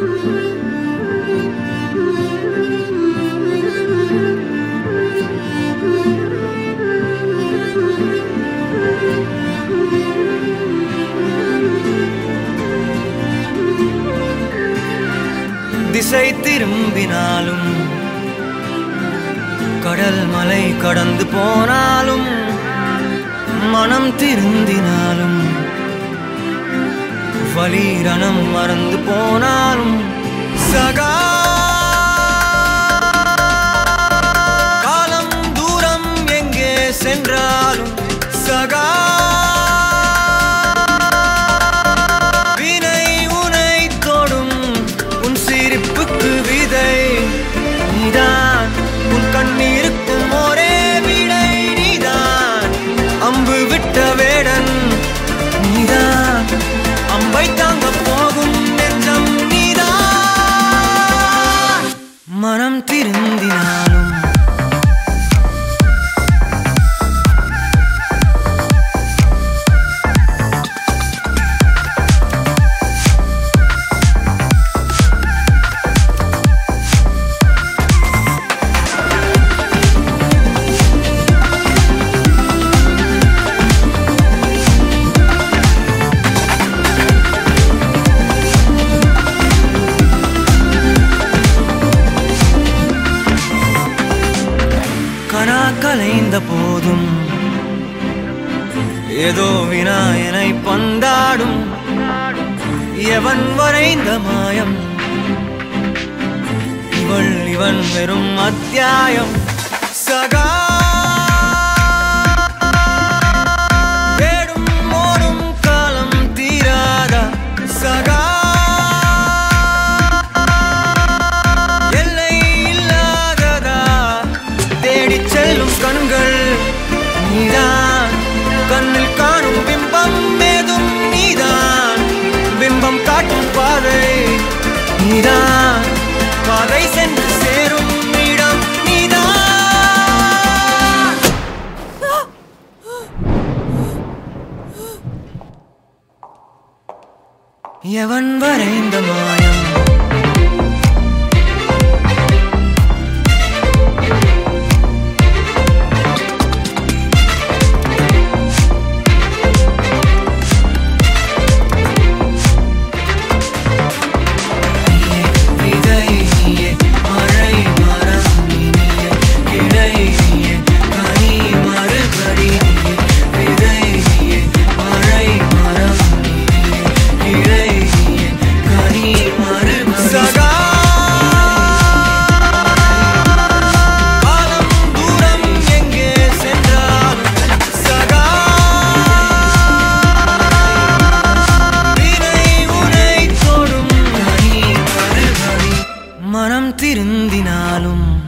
திசை திரும்பினாலும் கடல் மலை கடந்து போனாலும் மனம் திருந்தினாலும் வலீரணம் மறந்து போனாலும் சகா காலம் தூரம் எங்கே சென்றாலும் சகா வினை உனை தொடும் உன் சிரிப்புக்கு விதை நீதான் உன் கண்ணீருக்கும் ஒரே விடை நீதான் அம்பு விட்ட வேடன் நீதான் அம்பை தாங்க போகும் நெஞ்சம் நீதான் மனம் திருந்தினாலும் கனா கலைந்த போதும் ஏதோ வினாயனை பந்தாடும் எவன் வரைந்த மாயம் இவள் இவன் வெறும் அத்தியாயம் சகா தேடும் ஓடும் காலம் தீராதா சகா எல்லை இல்லாததா தேடிச் செல்லும் கண்கள் நீதான் கண்ணில் காணும் பிம்பம் ஏதும் நீதான் பிம்பம் காட்டும் பாதை நீதான் பாதை சென்று சேரும் இடம் நீதான் எவன் வரைந்த மாயம் நீயே விதை நீயே மழை மரம் நீயே இலை நீயே கனி மறுபடி நீயே விதை நீயே மழை மரம் நீயே இலை நீயே கனி மறுபடி சகா காலம் தூரம் எங்கே சென்றாலும் சகா வினை உனை தொடும் கனி மறுபடி மனம் திருந்தினாலும்